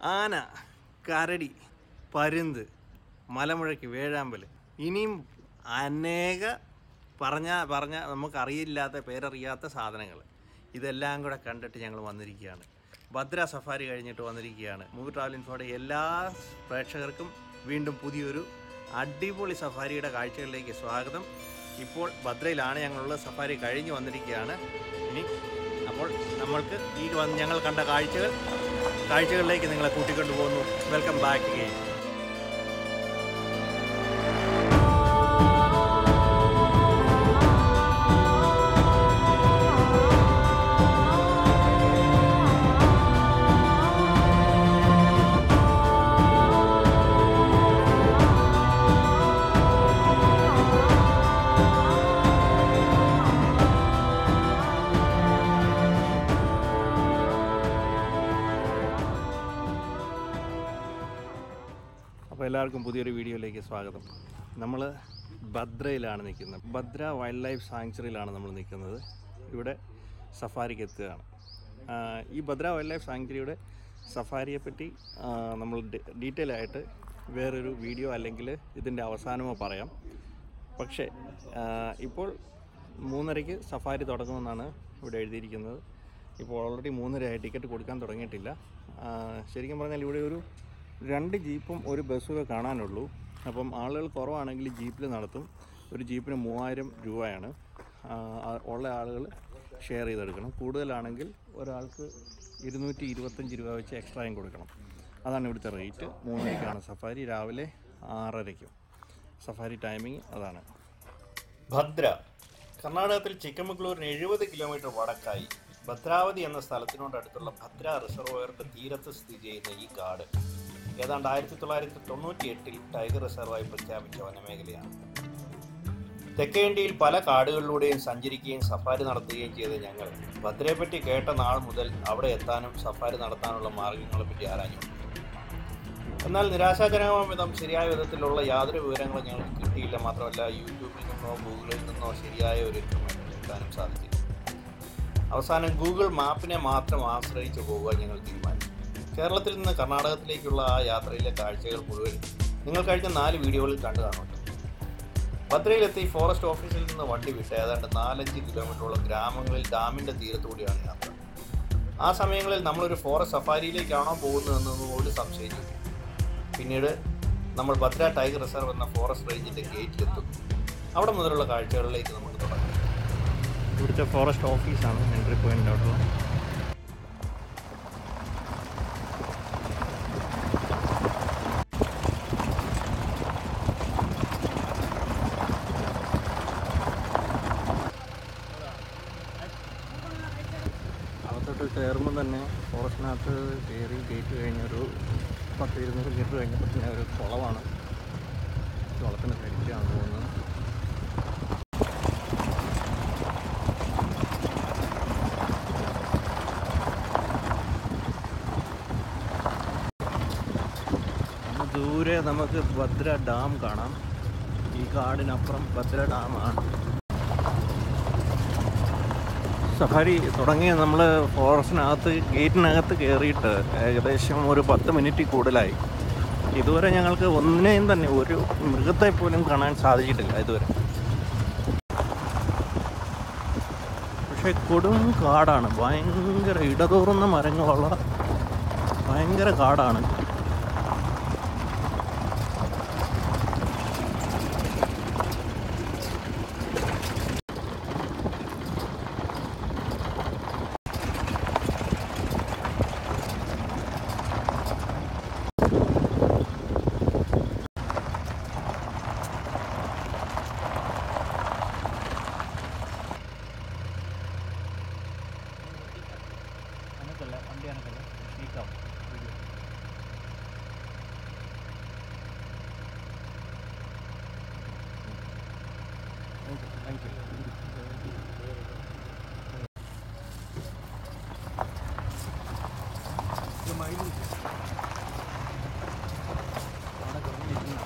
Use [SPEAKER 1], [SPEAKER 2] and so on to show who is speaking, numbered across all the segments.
[SPEAKER 1] ആന കരടി പരുന്ത് മലമുഴക്കി വേഴാമ്പൽ ഇനിയും അനേക പറഞ്ഞ പറഞ്ഞ നമുക്കറിയില്ലാത്ത പേരറിയാത്ത സാധനങ്ങൾ ഇതെല്ലാം കൂടെ കണ്ടിട്ട് ഞങ്ങൾ വന്നിരിക്കുകയാണ് ഭദ്ര സഫാരി കഴിഞ്ഞിട്ട് വന്നിരിക്കുകയാണ് മൂവി ട്രാവൽ ഇൻഫോയുടെ എല്ലാ പ്രേക്ഷകർക്കും വീണ്ടും പുതിയൊരു അടിപൊളി സഫാരിയുടെ കാഴ്ചകളിലേക്ക് സ്വാഗതം ഇപ്പോൾ ഭദ്രയിലാണ് ഞങ്ങളുള്ള സഫാരി കഴിഞ്ഞ് വന്നിരിക്കുകയാണ് ഇനി അപ്പോൾ നമ്മൾക്ക് ഈ വന്ന് ഞങ്ങൾ കണ്ട കാഴ്ചകൾ കാഴ്ചകളിലേക്ക് നിങ്ങളെ കൂട്ടിക്കൊണ്ടു പോകുന്നു വെൽക്കം ബാക്ക് ഗെയിം അപ്പോൾ എല്ലാവർക്കും പുതിയൊരു വീഡിയോയിലേക്ക് സ്വാഗതം നമ്മൾ ഭദ്രയിലാണ് നിൽക്കുന്നത് ഭദ്ര വൈൽഡ് ലൈഫ് സാങ്ച്വറിയിലാണ് നമ്മൾ നിൽക്കുന്നത് ഇവിടെ സഫാരിക്ക് എത്തുകയാണ് ആ, ഈ ഭദ്ര വൈൽഡ് ലൈഫ് സാങ്ച്വറിയുടെ സഫാരിയെ പറ്റി ആ, നമ്മൾ ഡീറ്റെയിൽ ആയിട്ട് വേറൊരു വീഡിയോ അല്ലെങ്കിൽ ഇതിൻ്റെ അവസാനമോ പറയാം പക്ഷേ ആ, ഇപ്പോൾ മൂന്നരയ്ക്ക് സഫാരി തുടങ്ങുമെന്നാണ് ഇവിടെ എഴുതിയിരിക്കുന്നത് ഇപ്പോൾ ഓൾറെഡി മൂന്നരയായി ടിക്കറ്റ് കൊടുക്കാൻ തുടങ്ങിയിട്ടില്ല ആ, ശരിക്കും പറഞ്ഞാൽ ഇവിടെ ഒരു രണ്ട് ജീപ്പും ഒരു ബസ്സുമേ കാണാനുള്ളൂ അപ്പം ആളുകൾ കുറവാണെങ്കിൽ ജീപ്പിൽ നടത്തും ഒരു ജീപ്പിന് മൂവായിരം രൂപയാണ് ആ, ആ- ഉള്ള ആളുകൾ ഷെയർ ചെയ്തെടുക്കണം കൂടുതലാണെങ്കിൽ ഒരാൾക്ക് ഇരുന്നൂറ്റി ഇരുപത്തഞ്ച് രൂപ വെച്ച് എക്സ്ട്രായും കൊടുക്കണം അതാണ് ഇവിടുത്തെ റേറ്റ് മൂന്നരയ്ക്കാണ് സഫാരി രാവിലെ ആറരയ്ക്കും സഫാരി ടൈമിംഗ് അതാണ് ഭദ്ര കർണാടകത്തിൽ ചിക്കമംഗ്ലൂരിന് എഴുപത് കിലോമീറ്റർ വടക്കായി ഭദ്രാവതി എന്ന സ്ഥലത്തിനോടടുത്തുള്ള ഭദ്ര റിസർവോയറിന്റെ തീരത്ത് സ്ഥിതി ചെയ്യുന്ന ഈ കാട് ഏതാണ്ട് ആയിരത്തി തൊള്ളായിരത്തി തൊണ്ണൂറ്റി എട്ടിൽ ടൈഗർ റിസർവായി പ്രഖ്യാപിച്ച വനമേഖലയാണ് തെക്കേ ഇന്ത്യയിൽ പല കാടുകളിലൂടെയും സഞ്ചരിക്കുകയും സഫാരി നടത്തുകയും ചെയ്ത ഞങ്ങൾ ഭദ്രയെപ്പറ്റി കേട്ട നാൾ മുതൽ അവിടെ എത്താനും സഫാരി നടത്താനുള്ള മാർഗങ്ങളെപ്പറ്റി ആരാഞ്ഞു എന്നാൽ നിരാശാജനകമായ വിധം ശരിയായ വിധത്തിലുള്ള യാതൊരു വിവരങ്ങളും ഞങ്ങൾക്ക് കിട്ടിയില്ല മാത്രമല്ല യൂട്യൂബിൽ നിന്നോ ഗൂഗിളിൽ നിന്നോ ശരിയായ ഒരു ഇൻഫർമേഷൻ കിട്ടാനും സാധിച്ചില്ല അവസാനം ഗൂഗിൾ മാപ്പിനെ മാത്രം ആശ്രയിച്ച് പോകുക ഞങ്ങൾ തീരുമാനിച്ചു കേരളത്തിൽ നിന്ന് കർണാടകത്തിലേക്കുള്ള ആ യാത്രയിലെ കാഴ്ചകൾ മുഴുവൻ നിങ്ങൾ കഴിഞ്ഞ നാല് വീഡിയോകളിൽ കണ്ടു കാണുമല്ലോ ഭദ്രയിലെത്തി ഫോറസ്റ്റ് ഓഫീസിൽ നിന്ന് വണ്ടി വിട്ട് ഏതാണ്ട് നാലഞ്ച് കിലോമീറ്ററോളം ഗ്രാമങ്ങളിൽ ഡാമിൻ്റെ തീരത്തൂടെയാണ് യാത്ര ആ സമയങ്ങളിൽ നമ്മളൊരു ഫോറസ്റ്റ് സഫാരിയിലേക്കാണോ പോകുന്നതെന്ന് പോലും സംശയിച്ചു പിന്നീട് നമ്മൾ ഭദ്ര ടൈഗർ റിസർവ് എന്ന ഫോറസ്റ്റ് റേഞ്ചിൻ്റെ ഗേറ്റിലെത്തും അവിടെ മുതലുള്ള കാഴ്ചകളിലേക്ക് നമുക്ക് തുടങ്ങാം ഇവിടുത്തെ ഫോറസ്റ്റ് ഓഫീസാണ് എൻട്രി പോയിൻ്റ് അവിടെയുള്ള അകത്തോട്ട് കയറുമ്പോൾ തന്നെ ഫോറസ്റ്റിനകത്ത് കയറി ഗേറ്റ് കഴിഞ്ഞൊരു പത്ത് ഇരുന്നൂറ് മീറ്റർ കഴിഞ്ഞപ്പോൾ തന്നെ ഒരു കുളമാണ് കുളത്തിന് സൈഡിലാണ് പോകുന്നത് അങ്ങ് ദൂരെ നമുക്ക് ഭദ്ര ഡാം കാണാം ഈ കാടിനപ്പുറം ഭദ്ര ഡാമാണ് സഫാരി തുടങ്ങിയ നമ്മൾ ഫോറസ്റ്റിനകത്ത് ഗേറ്റിനകത്ത് കയറിയിട്ട് ഏകദേശം ഒരു പത്ത് മിനിറ്റ് കൂടുതലായി ഇതുവരെ ഞങ്ങൾക്ക് ഒന്നിനെയും തന്നെ ഒരു മൃഗത്തെ പോലും കാണാൻ സാധിച്ചിട്ടില്ല ഇതുവരെ പക്ഷേ കൊടും കാടാണ് ഭയങ്കര ഇടതൂർന്ന മരങ്ങളുള്ള ഭയങ്കര കാടാണ് അനക്കല്ല വണ്ടി അനക്കല്ല ഷീക്കാം താങ്ക് യു മൈലി അവിടെ കുറഞ്ഞിരിക്കുന്നു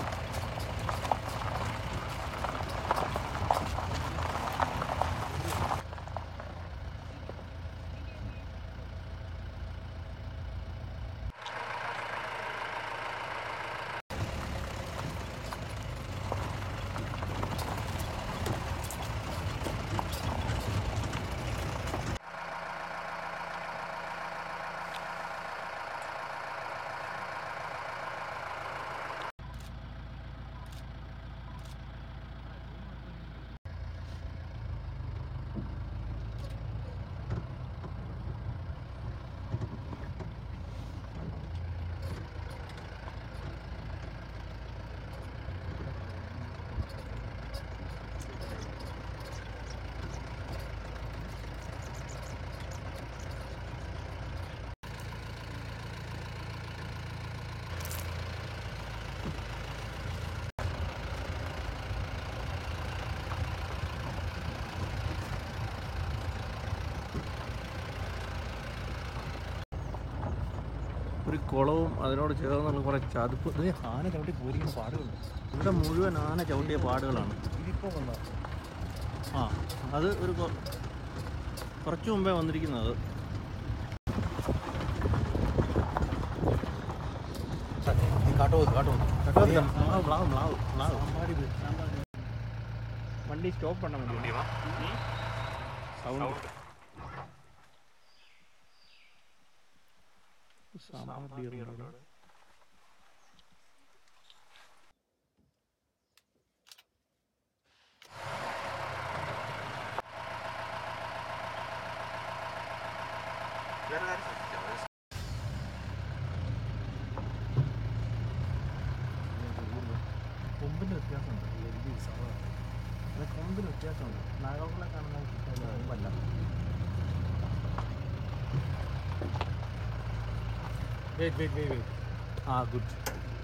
[SPEAKER 1] ഒരു കുളവും അതിനോട് ചേർന്നുള്ള കുറേ ചതുപ്പ് ഇത് ആന ചവിട്ടി പോരിക്കുന്ന പാടുകളുണ്ട് ഇവിടെ മുഴുവൻ ആന ചവിട്ടിയ പാടുകളാണ്
[SPEAKER 2] ഇതിപ്പോൾ വന്ന
[SPEAKER 1] ആ അത് ഒരു കൊ- കുറച്ച് മുമ്പേ വന്നിരിക്കുന്നത്
[SPEAKER 2] കാട്ടോ കാട്ടോ
[SPEAKER 1] മ്ലാവ് മ്ലാവ് മ്ലാവ് മ്ലാവ് വണ്ടി സ്റ്റോപ്പ് பண்ண முடியுமா சவுண்ட் சாமான் കൊമ്പിന് വ്യത്യാസമുണ്ട് അത് കൊമ്പിന് വ്യത്യാസമുണ്ട് നാഗങ്ങളെ കാണുന്ന കൊമ്പല്ല
[SPEAKER 2] വെയിറ്റ് വെയിറ്റ് വെയിറ്റ് വെയിറ്റ്
[SPEAKER 1] ആ ഗുഡ്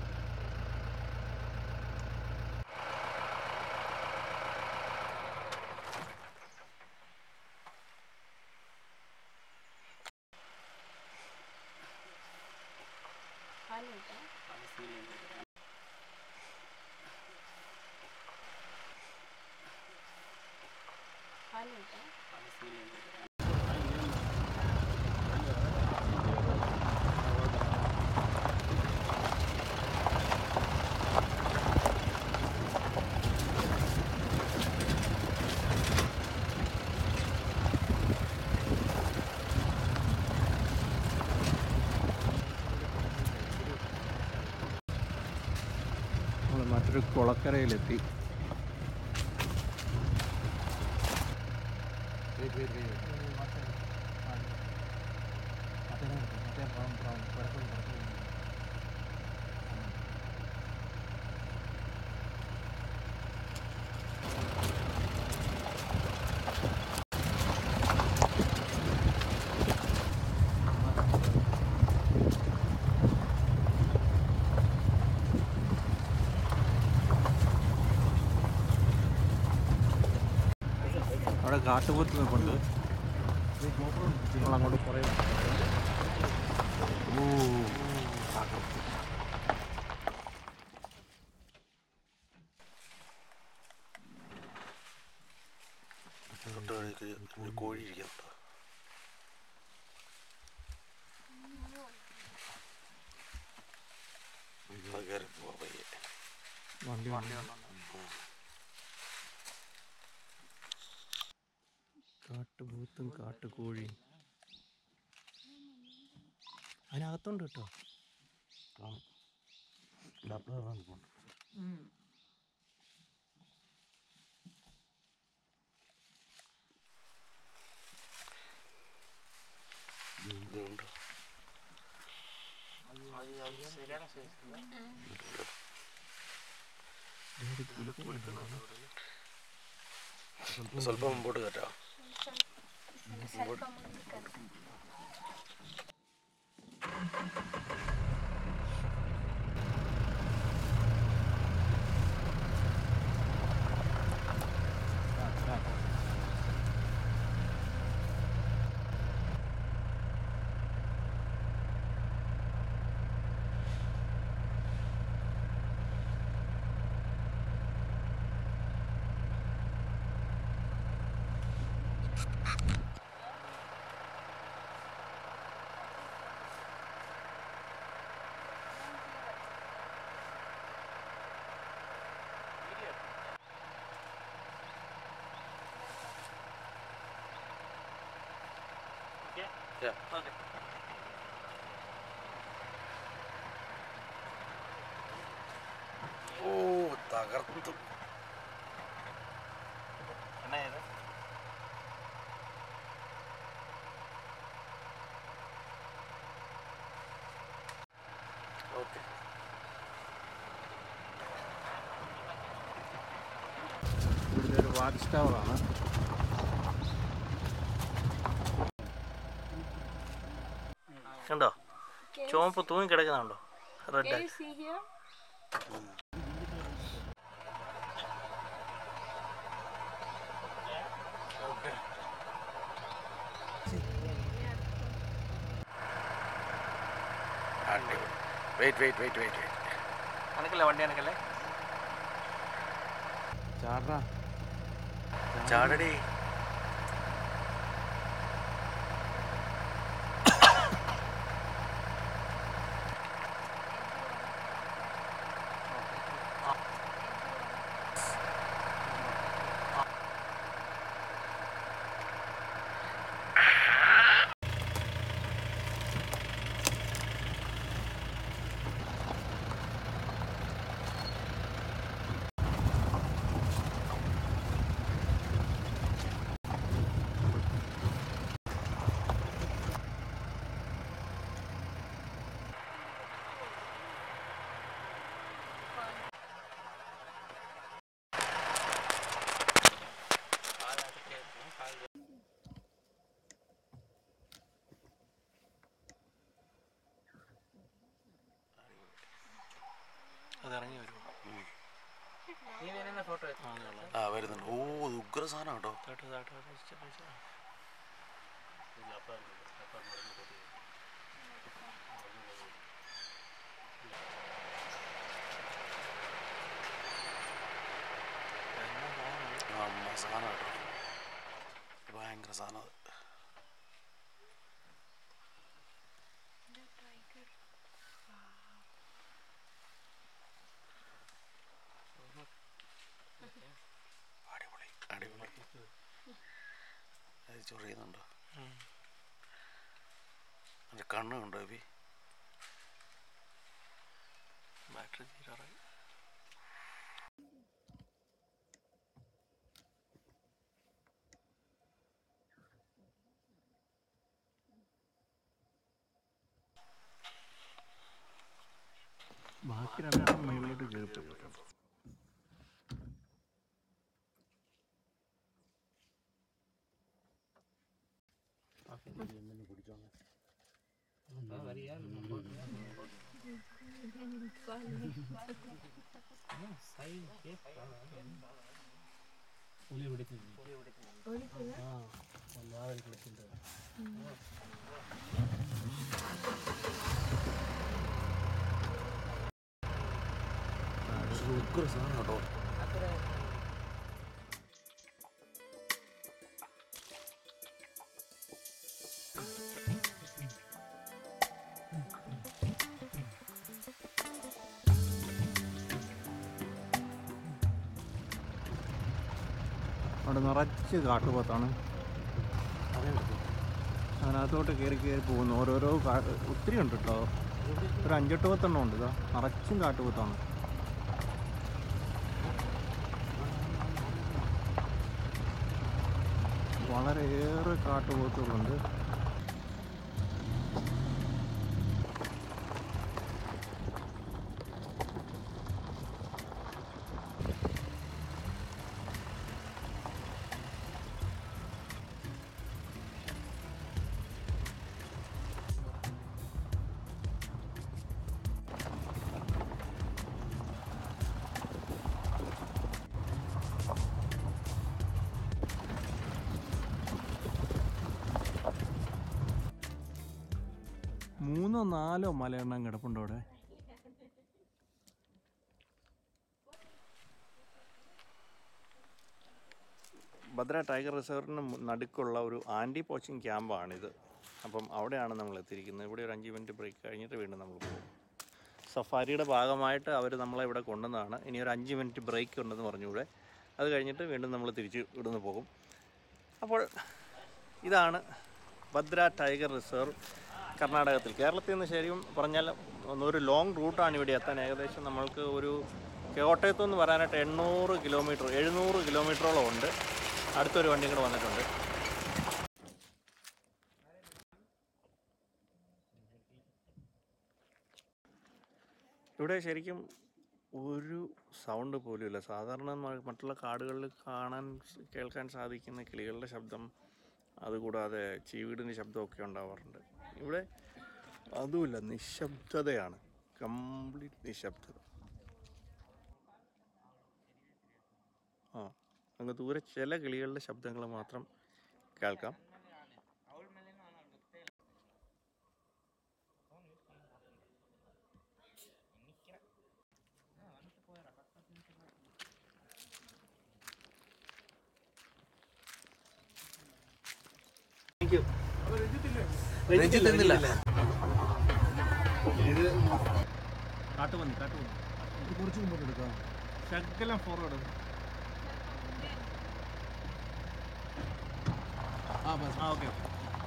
[SPEAKER 1] നമ്മൾ മറ്റൊരു കുളക്കരയിലെത്തി
[SPEAKER 2] വെയിറ്റ് വെയിറ്റ് വെയിറ്റ്
[SPEAKER 1] അവിടെ കാട്ടുപോത്ത് നിൽപ്പുണ്ട് നമ്മളങ്ങോട്ട് കുറേ ഓ
[SPEAKER 2] കോഴി ഇരിക്കുന്നുണ്ടോ കയറി പോവാ പയ്യെ
[SPEAKER 1] വണ്ടി വണ്ടി കാട്ടുപോത്തും കാട്ടുകോഴിയും അതിനകത്തുണ്ട് കേട്ടോ
[SPEAKER 2] ഡബ്ബർ പോണ്ട് ഇതുണ്ട് ಸ್ವಲ್ಪ മുമ്പോട്ട് കയറ്റാം Yeah. ഓ തകർത്തു ഓക്കെ
[SPEAKER 1] ഇവിടുത്തെ ഒരു വാച്ച് ടവറാണ് കണ്ടോ ചുവപ്പ് തൂങ്ങി കിടക്കുന്നുണ്ടോ red
[SPEAKER 3] Can you see here?
[SPEAKER 2] Wait wait wait wait wait
[SPEAKER 1] അനക്കല്ലേ വണ്ടി അനക്കല്ലേ ചാടാ
[SPEAKER 2] ചാടടി
[SPEAKER 1] അത് ഇറങ്ങി വരുമോ ഫോട്ടോ
[SPEAKER 2] ആ വരുന്നുണ്ട് ഓ ഇത് ഉഗ്ര സാധനം കേട്ടോ അമ്മ സാധനം കേട്ടോ ഇത് ഭയങ്കര സാധനം അത് അടിപൊളി അടിപൊളി അത് ചൊറിയുന്നുണ്ടോ അതിൻ്റെ കണ്ണുണ്ടോ ബി
[SPEAKER 1] ബാറ്ററി തീരാറായി ബാക്കി രണ്ടെണ്ണം മേളിലോട്ട് കയറിപ്പോയി
[SPEAKER 2] ഉഗ്ര സാധനം കേട്ടോ
[SPEAKER 1] അവിടെ നിറച്ച് കാട്ടുപോത്താണ് അതിനകത്തോട്ട് കയറി കയറി പോകുന്നു ഓരോരോ കാ- ഒത്തിരി ഉണ്ട് കേട്ടോ ഒരു അഞ്ചെട്ട് പത്തെണ്ണം ഉണ്ട് ഇതാ നിറച്ചും കാട്ടുപോത്താണ് വളരെയേറെ കാട്ടുപോത്തുകളുണ്ട് മൂന്നോ നാലോ മലയെണ്ണം കിടപ്പുണ്ട് അവിടെ ഭദ്ര ടൈഗർ റിസർവിന് മു- നടുക്കുള്ള ഒരു ആൻറ്റി പോച്ചിങ് ക്യാമ്പാണിത് അപ്പം അവിടെയാണ് നമ്മൾ എത്തിയിരിക്കുന്നത് ഇവിടെ ഒരു അഞ്ച് മിനിറ്റ് ബ്രേക്ക് കഴിഞ്ഞിട്ട് വീണ്ടും നമ്മൾ പോകും സഫാരിയുടെ ഭാഗമായിട്ട് അവർ നമ്മളെ ഇവിടെ കൊണ്ടുവന്നതാണ് ഇനി ഒരു അഞ്ച് മിനിറ്റ് ബ്രേക്ക് ഉണ്ടെന്ന് പറഞ്ഞൂടെ അത് കഴിഞ്ഞിട്ട് വീണ്ടും നമ്മൾ തിരിച്ച് ഇവിടുന്ന് പോകും അപ്പോൾ ഇതാണ് ഭദ്ര ടൈഗർ റിസർവ് കർണാടകത്തിൽ കേരളത്തിൽ നിന്ന് ശരിക്കും പറഞ്ഞാൽ ഒരു ലോങ് റൂട്ടാണ് ഇവിടെ എത്താൻ ഏകദേശം നമ്മൾക്ക് ഒരു കോട്ടയത്തു നിന്ന് വരാനായിട്ട് എണ്ണൂറ് കിലോമീറ്റർ എഴുന്നൂറ് കിലോമീറ്ററോളം ഉണ്ട് അടുത്തൊരു വണ്ടിയും കൂടെ വന്നിട്ടുണ്ട് ഇവിടെ ശരിക്കും ഒരു സൗണ്ട് പോലും ഇല്ല സാധാരണ മ- മറ്റുള്ള കാടുകളിൽ കാണാൻ സ് കേൾക്കാൻ സാധിക്കുന്ന കിളികളുടെ ശബ്ദം അതുകൂടാതെ ചീവീടിൻ്റെ ശബ്ദമൊക്കെ ഉണ്ടാവാറുണ്ട് ഇവിടെ അതുമില്ല നിശബ്ദതയാണ് കംപ്ലീറ്റ് നിശബ്ദത ആ അങ്ങ് ദൂരെ ചില കിളികളുടെ ശബ്ദങ്ങൾ മാത്രം കേൾക്കാം
[SPEAKER 2] രഞ്ജിത്ത് തിന്നില്ല
[SPEAKER 1] കാട്ടുപന്നി കാട്ടുപന്നി
[SPEAKER 2] കുറച്ച് മുമ്പോട്ട് എടുക്കാം
[SPEAKER 1] ശകലം ഫോർവേഡ്
[SPEAKER 2] ആ ബസ്
[SPEAKER 1] ആ ഓക്കെ ഓക്കെ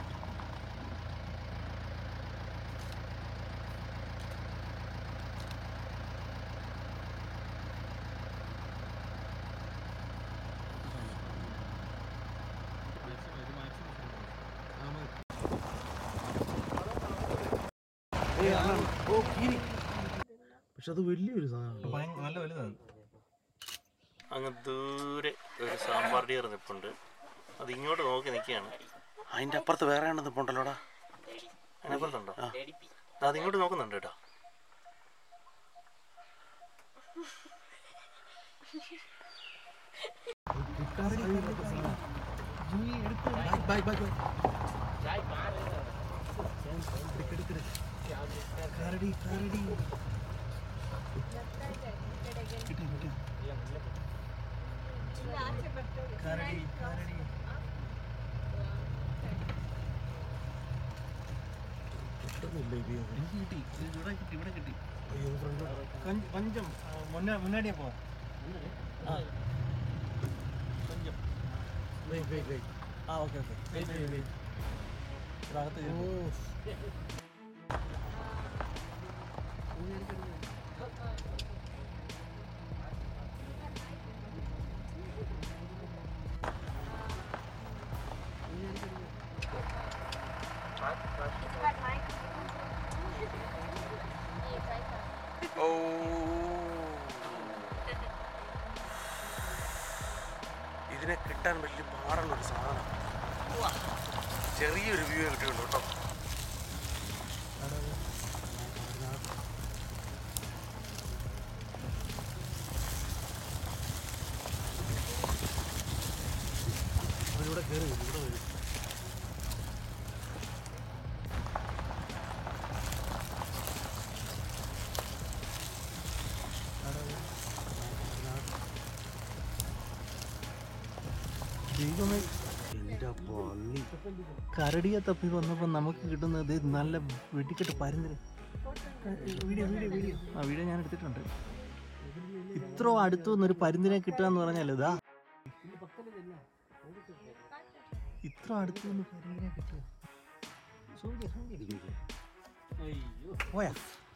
[SPEAKER 2] പക്ഷെ അത് വലിയൊരു സാധനമാണ്
[SPEAKER 1] നല്ല വലുതാണ് അങ്ങ് ദൂരെ ഒരു സാമ്പാർ ഡിയർ നിൽപ്പുണ്ട് അത് ഇങ്ങോട്ട് നോക്കി നിൽക്കുകയാണ്
[SPEAKER 2] അതിന്റെ അപ്പുറത്ത് വേറെ എണ്ണം നിൽപ്പുണ്ടല്ലോടാ
[SPEAKER 1] അതിനപ്പുറത്തുണ്ടോ അത് ഇങ്ങോട്ട് നോക്കുന്നുണ്ട് കേട്ടോ
[SPEAKER 2] ബൈ ബൈ ബൈ കരടി കരടി
[SPEAKER 1] കരടി കരടി
[SPEAKER 2] കിട്ടുന്നില്ല ഇത്
[SPEAKER 1] എനിക്ക് കിട്ടി ഇത് ഇവിടെ കിട്ടി ഇവിടെ കിട്ടി
[SPEAKER 2] അയ്യോ ഫ്രണ്ട്
[SPEAKER 1] കൊഞ്ച്- കൊഞ്ചം ആ, മുന്നേ മുന്നാടിയെ പോ ആ കൊഞ്ചം
[SPEAKER 2] വെയിറ്റ് വെയിറ്റ് വെയിറ്റ്
[SPEAKER 1] ആ ഓക്കെ ഓക്കെ ഇവിടെ അകത്ത്
[SPEAKER 2] ഓ
[SPEAKER 1] കയറി.
[SPEAKER 2] ഓ ഇതിനെ കിട്ടാൻ വലിയ പാടുള്ള ഒരു സാധനം ചെറിയൊരു വ്യൂ കിട്ടിയുള്ളൂ കേട്ടോ അവരിവിടെ കയറി വരും ഇവിടെ വരും
[SPEAKER 1] ദൈവമേ
[SPEAKER 2] എന്റെ പള്ളി
[SPEAKER 1] കരടിയെ തപ്പി വന്നപ്പോൾ നമുക്ക് കിട്ടുന്നത് നല്ല വെടിക്കെട്ട് പരുന്നിന്
[SPEAKER 2] വീഡിയോ വീഡിയോ വീഡിയോ
[SPEAKER 1] ആ വീഡിയോ ഞാൻ എടുത്തിട്ടുണ്ട് ഇത്ര അടുത്തു നിന്നൊരു പരുന്തിനെ കിട്ടുക എന്ന് പറഞ്ഞാൽ ഇതാ ഇത്ര അടുത്തു നിന്ന് പരുന്തിനെ കിട്ടുക പോയാ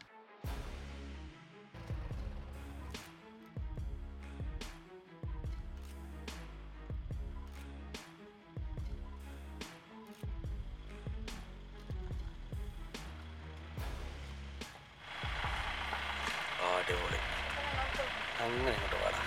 [SPEAKER 2] അടിപൊളി അങ്ങനെ ഇങ്ങോട്ട് പാടാ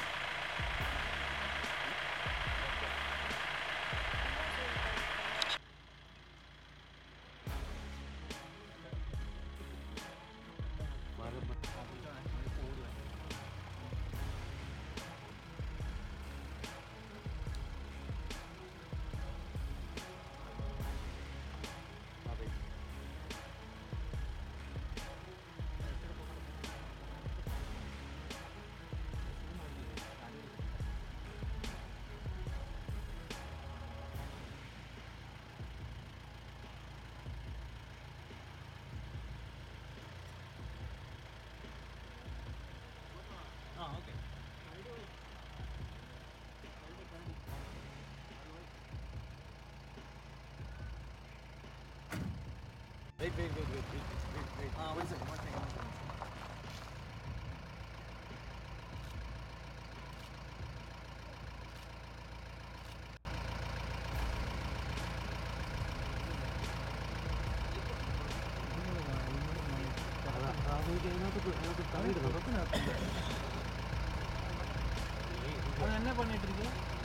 [SPEAKER 1] എന്നെ പണിയിട്ടിരിക്കുക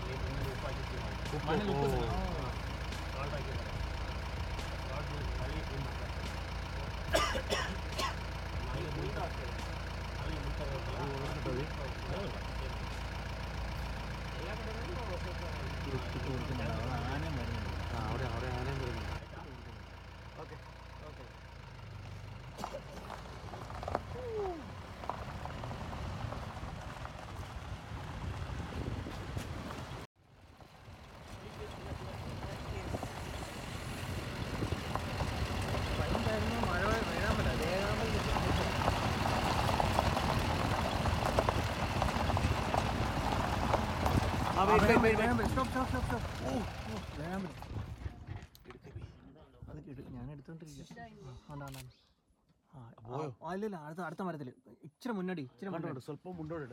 [SPEAKER 1] ആന മരുന്നുണ്ട്
[SPEAKER 2] ആ അവിടെ അവിടെ ആനയും വരുന്നു
[SPEAKER 1] ഞാൻ എടുത്തോണ്ടിരിക്കുക അല്ലല്ല അടുത്ത അടുത്ത മരത്തില് ഇച്ചിരി മുന്നടി ഇച്ചിരി മുന്നോട്ട്
[SPEAKER 2] ಸ್ವಲ್ಪ ಮುಂದೋಡಿಡ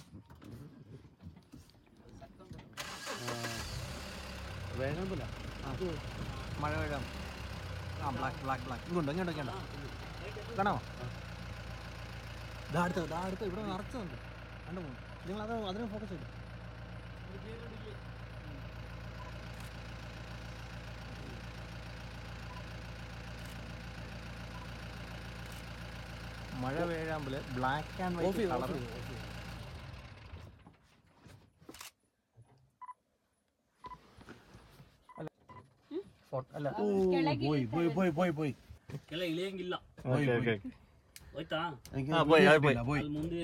[SPEAKER 2] വേഗമില്ല
[SPEAKER 1] മഴ വീഴാം ആ ബ്ലാക്ക് ബ്ലാക്ക് ബ്ലാക്ക് ഇങ്ങോട്ടോ ഇങ്ങോട്ടോ ഇങ്ങോട്ടോ കാണാമോ ഇതാ അടുത്ത് ഇതാ അടുത്ത് ഇവിടെ നിറച്ചുണ്ട് കണ്ടു പോകും നിങ്ങൾ അത് അതിനെ ഫോക്കസ് ചെയ്തു മഴ വീഴാമ്പില് ബ്ലാക്ക് ആൻഡ് വൈറ്റ് കളർ അല്ല
[SPEAKER 2] പോയി പോയി പോയി പോയി പോയി
[SPEAKER 3] ಕೆಲ ಇಳಿಯಂಗಿಲ್ಲ
[SPEAKER 2] പോയി പോയി
[SPEAKER 3] ಹೋಯ್ತಾ
[SPEAKER 1] ആ, പോയി, അത് പോയി.
[SPEAKER 2] പോയി
[SPEAKER 3] ಅಲ್ಲಿ ಮುಂದೆ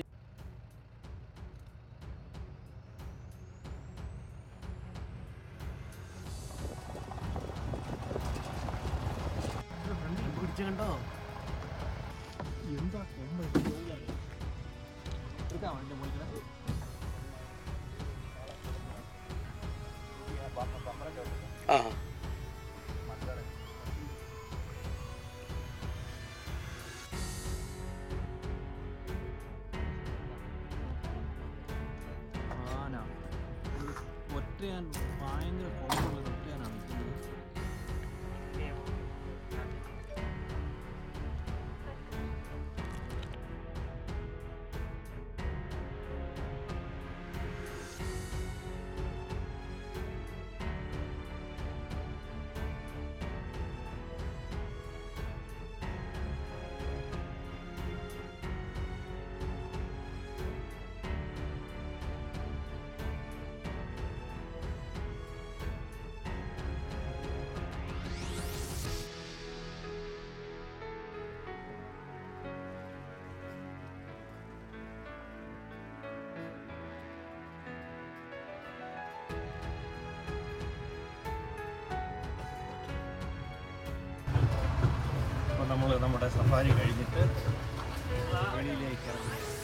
[SPEAKER 2] പിടിച്ചു കണ്ടോ
[SPEAKER 1] എന്താ കൊമ്പ് എടുക്കാമോ എൻ്റെ മുകളിൽ
[SPEAKER 2] ആ
[SPEAKER 1] ആന ഒറ്റയാൻ ഭയങ്കര കോമുള്ള ഒറ്റയാനാണ് നിൽക്കുന്നത് അപ്പോൾ നമ്മൾ നമ്മുടെ സഫാരി കഴിഞ്ഞിട്ട് വെളിയിലേക്ക് ഇറങ്ങി